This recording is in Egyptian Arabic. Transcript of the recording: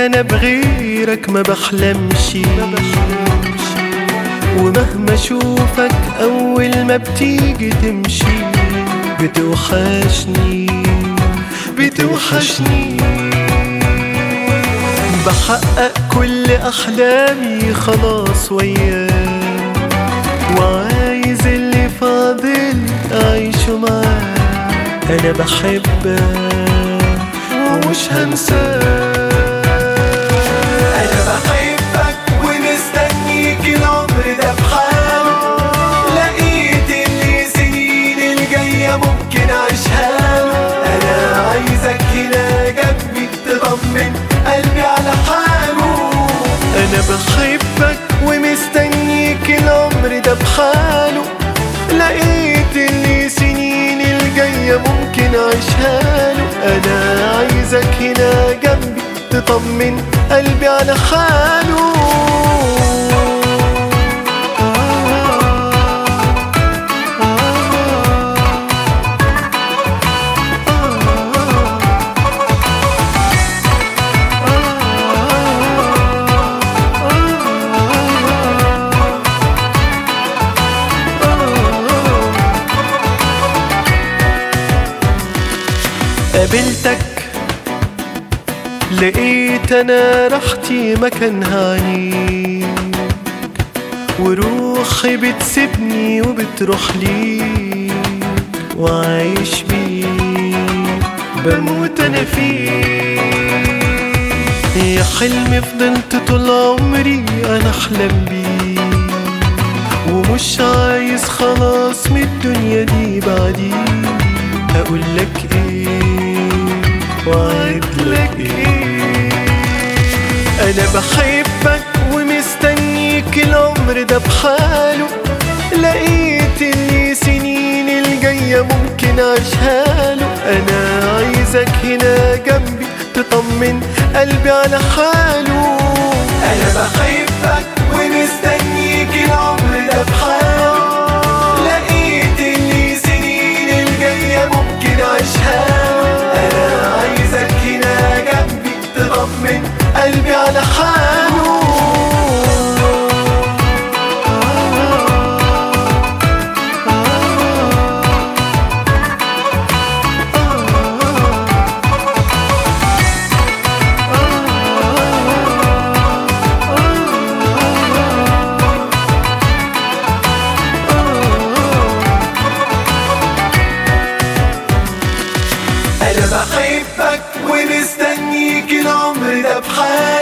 انا بغيرك ما بحلمش ومهما اشوفك اول ما بتيجي تمشي بتوحشني بتوحشني بحقق كل احلامي خلاص وياك وعايز اللي فاضل اعيشه معاك انا بحبك ومش هنساك انا بحبك ومستنيك العمر ده بحاله لقيت اللي سنين الجاية ممكن اعيشها له انا عايزك هنا جنبي تطمن قلبي على حاله انا بحبك ومستنيك العمر ده بحاله لقيت اللي سنين الجاية ممكن اعيشها له انا عايزك هنا جنبي تطمن قلبي على حاله قابلتك لقيت انا راحتي مكانها عنيك وروحي بتسيبني وبتروح ليك وعايش بيك بموت انا فيك يا حلمي فضلت طول عمري انا احلم بيه ومش عايز خلاص من الدنيا دي بعدين هقول لك ايه وعد لك ايه انا بحبك ومستنيك العمر ده بحاله لقيت اللي سنين الجاية ممكن اعيشها له انا عايزك هنا جنبي تطمن قلبي على حاله انا بحبك ومستنيك العمر ده بحاله لقيت اللي سنين الجاية ممكن اعيشها له انا عايزك هنا جنبي تطمن قلبي على حاله انا بحبك ومستنيك العمر ده بحاله